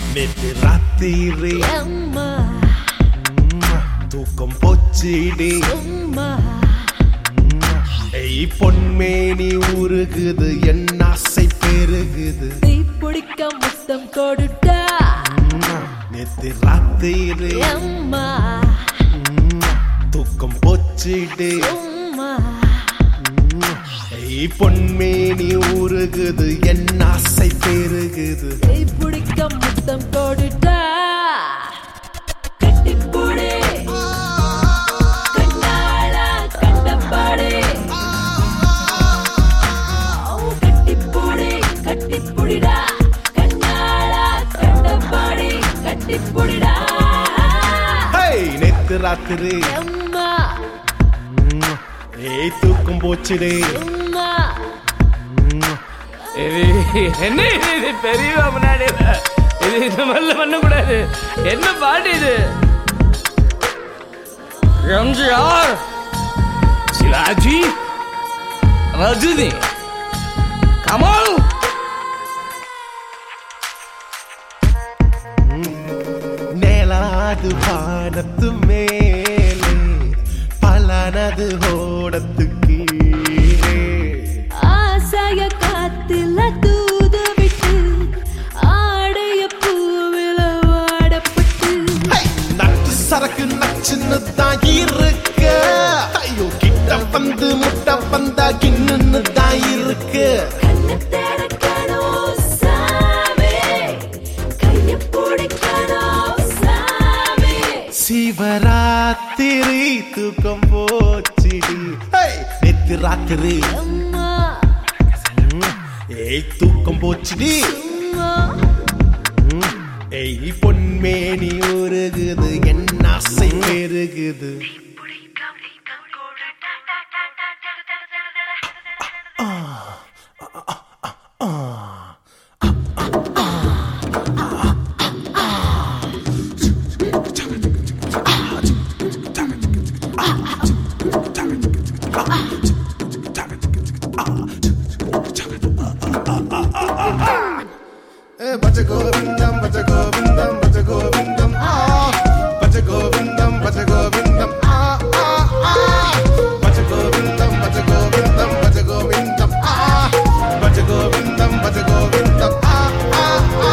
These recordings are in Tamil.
நேத்து ராத்திரி அம்மா தூக்கம் போச்சிடி அம்மா ஏய் பொன்மேனி உருகுது என் ஆசை பெருகுது தீ பிடிக்க முத்தம் கொடுட்டா நேத்து ராத்திரி அம்மா தூக்கம் போச்சிடி அம்மா ஏய் பொன்மேனி உருகுது என் ஆசை பெருகுது தீ பிடிக்க முத்தம் கொடுட்டா கட்டிப்புடி கண்ணால கண்டபாடி கட்டிப்புடி கட்டிப்புடிடா கண்ணால கண்டபாடி கட்டிப்புடிடா ஹேய் நேத்து ராத்திரி அம்மா ஏய் தூக்கம் போச்சிடி அம்மா இது என்ன இது இது பெரியவா முன்னாடி இது இது மாதிரிலாம் பண்ணக்கூடாது என்ன பாட்டு இது எம்ஜிஆர் சிவாஜி ரஜினி கமல் நேலாது வானத்து மேலே பலனது ஓடத்து கீழே ஆசைய காத்துல தூது விட்டு ஆடைய பூவில வாடப்பட்டு ஹை, நட்டு சரக்கு நச்சுன்னு தான் இருக்க ஐயோ கிட்ட வந்து முட்டை வந்தா கிண்ணுன்னு தான் இருக்கு கண்ணு திறக்கணும் சாமி கைய பிடிக்கணும் சாமி சிவராத்திரி தூக்கம் போச்சிடி ஹை, நேத்து ராத்திரி அம்மா ஏய் தூக்கம் போச்சிடி அம்மா ஏய் பொன்மேனி உருகுது என் ஆசை பெருகுது భజ గోవిందం భజ గోవిందం భజ గోవిందం ఆ భజ గోవిందం భజ గోవిందం ఆ ఆ ఆ భజ గోవిందం భజ గోవిందం భజ గోవిందం ఆ భజ గోవిందం భజ గోవిందం ఆ ఆ ఆ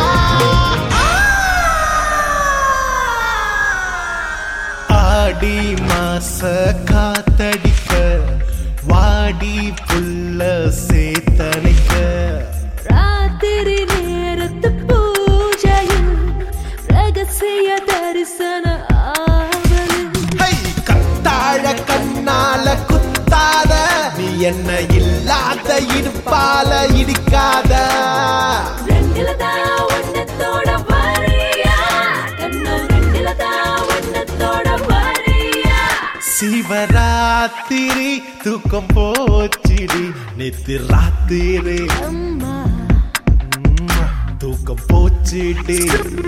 ஆடி மாச காத்தடிக்க வாடி புள்ள சேத்தனைக்க ராத்திரி நேரத்து பூஜையில் ரகசிய தரிசன ஆவலில் ஹை கத்தாழ கண்ணால குத்தாத நீ என்ன இல்லாத இடுப்பால இடிக்காத ரெண்டுல தான் ஒன்னத்தோட வரியா கண்ணம் ரெண்டுல தான் ஒன்னத்தோட வரியா சிவராத்திரி தூக்கம் போச்சிடி நேத்து ராத்திரி அம்மா தூக்கம் போச்சிடி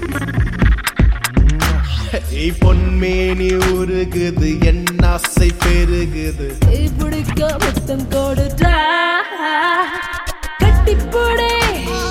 ஏய் பொன்மேனி உருகுது என் ஆசை பெருகுது கை பிடிக்க முத்தம் கொடுடா கட்டிப்புடே